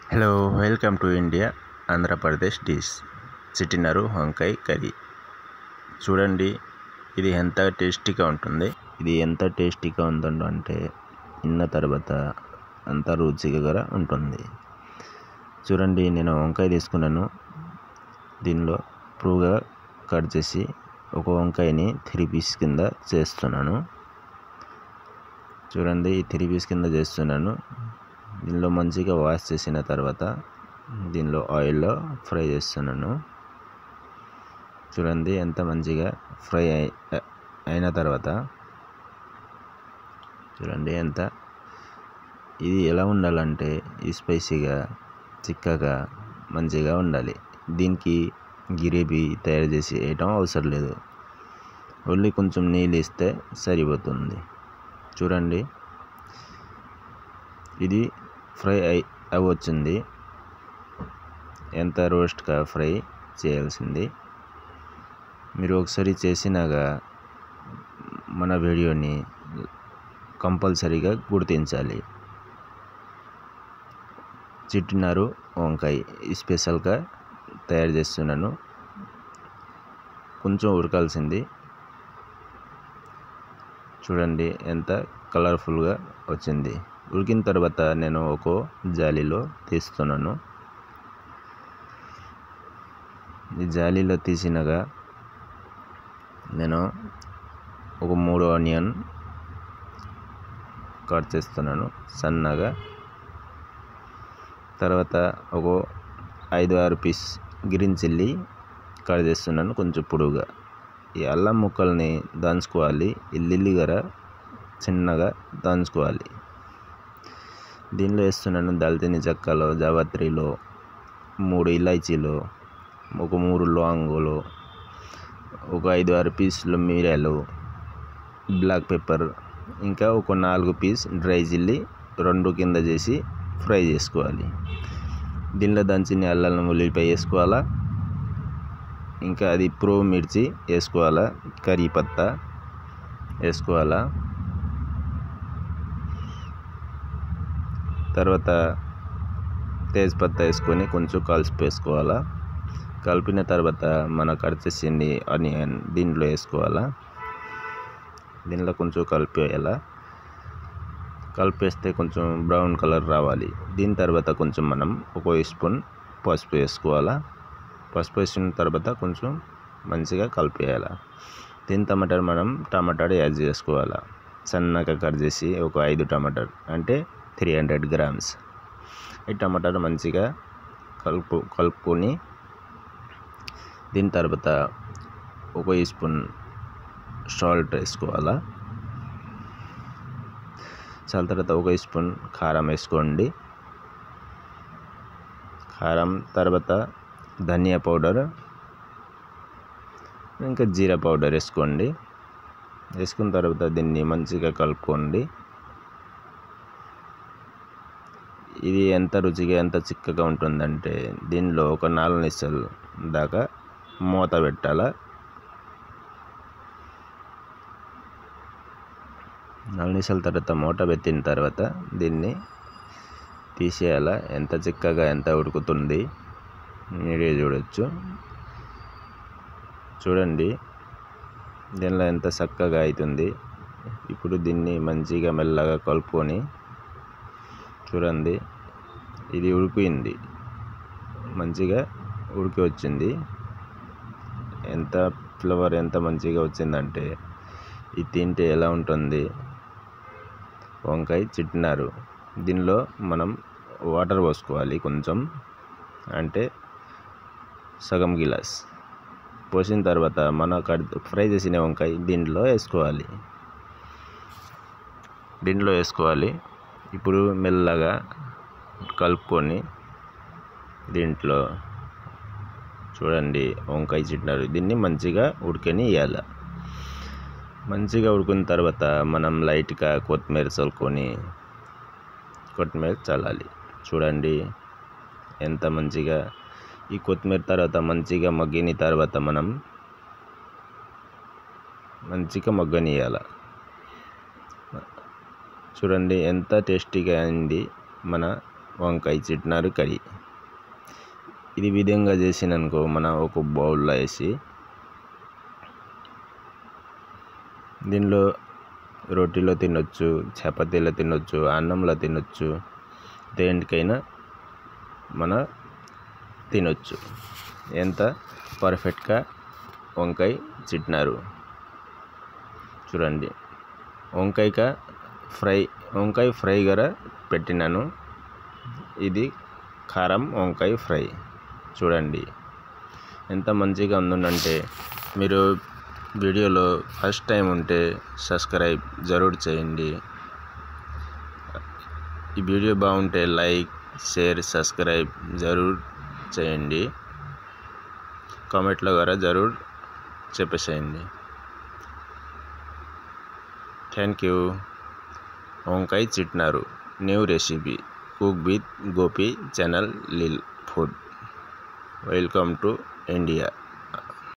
hello welcome to India Andhra Pradesh dish చిటినరు వంకాయ curry చూడండి ఇది ఎంత టేస్టీగా ఉంటుంది ఇది ఎంత టేస్టీగా ఉందండి అంటే తిన్న తర్వాత అంత రుచిగా ఉంటుంది చూడండి నేను వంకాయ తీసుకున్నాను దీనిలో పురుగా కట్ చేసి ఒక వంకాయని త్రీ పీస్ కింద చేస్తున్నాను చూడండి ఈ త్రీ పీస్ కింద చేస్తున్నాను దీనిలో మంచిగా వాష్ చేసిన తర్వాత దీనిలో ఆయిల్లో ఫ్రై చేస్తున్నాను చూడండి ఎంత మంచిగా ఫ్రై అయి అయిన తర్వాత చూడండి ఎంత ఇది ఎలా ఉండాలంటే ఈ స్పైసీగా చిక్కగా మంచిగా ఉండాలి దీనికి గిరేబీ తయారు చేసి వేయటం అవసరం లేదు ఓన్లీ కొంచెం నీళ్ళు ఇస్తే సరిపోతుంది చూడండి ఇది ఫ్రై అయి అవ్వచ్చింది ఎంత రోస్ట్గా ఫ్రై చేయాల్సింది మీరు ఒకసారి చేసినాక మన వీడియోని కంపల్సరీగా గుర్తించాలి చిట్టినారు వంకాయ స్పెషల్గా తయారు చేస్తున్నాను కొంచెం ఉడకాల్సింది చూడండి ఎంత కలర్ఫుల్గా వచ్చింది ఉడికిన తర్వాత నేను ఒక జాలీలో తీస్తున్నాను ఈ జాలీలో తీసినాక నేను ఒక మూడు ఆనియన్ కట్ చేస్తున్నాను సన్నగా తర్వాత ఒక ఐదు ఆరు పీస్ గ్రీన్ చిల్లీ కట్ చేస్తున్నాను కొంచెం పొడుగా ఈ అల్లం ముక్కల్ని దంచుకోవాలి ఇల్లి గర చిన్నగా దంచుకోవాలి దీనిలో వేస్తున్నాను దాల్చిని చెక్కలు జావత్రిలో మూడు ఇలాచీలు ఒక మూడు లవంగులు ఒక ఐదు ఆరు పీసులు మిరియాలు బ్లాక్ పెప్పర్ ఇంకా ఒక నాలుగు పీస్ డ్రై చిల్లీ రెండు కింద చేసి ఫ్రై చేసుకోవాలి దీనిలో దంచిన అల్లం ఉల్లిపాయ వేసుకోవాలా ఇంకా అది ప్రో మిర్చి వేసుకోవాలా కర్రీ పత్తా వేసుకోవాలా తర్వాత తేజ్పత్తా వేసుకొని కొంచెం కలిపి వేసుకోవాలా కలిపిన తర్వాత మన కట్ చేసింది ఆనియన్ దీంట్లో వేసుకోవాలా దీనిలో కొంచెం కలిపి వేయాలా కలిపేస్తే కొంచెం బ్రౌన్ కలర్ రావాలి దీని తర్వాత కొంచెం మనం ఒక స్పూన్ పసుపు వేసుకోవాలా పసుపు వేసిన తర్వాత కొంచెం మంచిగా కలిపేయాలి దీని టమాటాలు మనం టమాటాలు యాడ్ చేసుకోవాలా సన్నగా కట్ చేసి ఒక ఐదు టమాటాలు అంటే త్రీ హండ్రెడ్ గ్రామ్స్ ఈ టమాటాలు మంచిగా కలుపు కలుపుకొని దీని తర్వాత ఒక స్పూన్ సాల్ట్ వేసుకోవాలా చాలా తర్వాత ఒక స్పూన్ కారం వేసుకోండి కారం తర్వాత ధనియా పౌడర్ ఇంకా జీరా పౌడర్ వేసుకోండి వేసుకున్న తర్వాత దీన్ని మంచిగా కలుపుకోండి ఇది ఎంత రుచిగా ఎంత చిక్కగా ఉంటుందంటే దీనిలో ఒక నాలుగు నిమిషాలు దాకా మూత పెట్టాలా నాలుగు నిమిషాల తర్వాత మూట పెట్టిన తర్వాత దీన్ని తీసేయాలా ఎంత చిక్కగా ఎంత ఉడుకుతుంది మీరే చూడొచ్చు చూడండి దీనిలో ఎంత చక్కగా అవుతుంది ఇప్పుడు దీన్ని మంచిగా మెల్లగా కలుపుకొని చూడండి ఇది ఉడికింది మంచిగా ఉడికి వచ్చింది ఎంత ఫ్లేవర్ ఎంత మంచిగా వచ్చిందంటే ఇది తింటే ఎలా ఉంటుంది వంకాయ చిట్టినారు దీనిలో మనం వాటర్ పోసుకోవాలి కొంచెం అంటే సగం గిలాస్ పోసిన తర్వాత మన ఫ్రై చేసిన వంకాయ దీంట్లో వేసుకోవాలి దీంట్లో వేసుకోవాలి ఇప్పుడు మెల్లగా కలుపుకొని దీంట్లో చూడండి వంకాయ చిట్టినారు దీన్ని మంచిగా ఉడికని ఇవ్వాలి మంచిగా ఉడికిన తర్వాత మనం లైట్గా కొత్తిమీర చల్లుకొని కొత్తిమీర చల్లాలి చూడండి ఎంత మంచిగా ఈ కొత్తిమీర తర్వాత మంచిగా మగ్గిన తర్వాత మనం మంచిగా మగ్గనియాల చూడండి ఎంత టేస్టీగా అయింది మన వంకాయ చిట్నారు కర్రీ ఇది విధంగా చేసిననుకో మన ఒక బౌల్లో వేసి దీనిలో రొట్టెలో తినొచ్చు చపాతీలో తినొచ్చు అన్నంలో తినొచ్చు దేనికైనా మన తినొచ్చు ఎంత పర్ఫెక్ట్గా వంకాయ చిట్నారు చూడండి వంకాయక ఫ్రై వంకాయ ఫ్రై గర పెట్టినాను ఇది కారం వంకాయ ఫ్రై చూడండి ఎంత మంచిగా ఉందంటే మీరు వీడియోలో ఫస్ట్ టైం ఉంటే సబ్స్క్రైబ్ జరూర్ చేయండి ఈ వీడియో బాగుంటే లైక్ షేర్ సబ్స్క్రైబ్ జరూర్ చేయండి కామెంట్లో ద్వారా జరూర్ చెప్పేసేయండి థ్యాంక్ యూ వంకాయ చిట్నారు new recipe cook with Gopi channel lil food welcome to India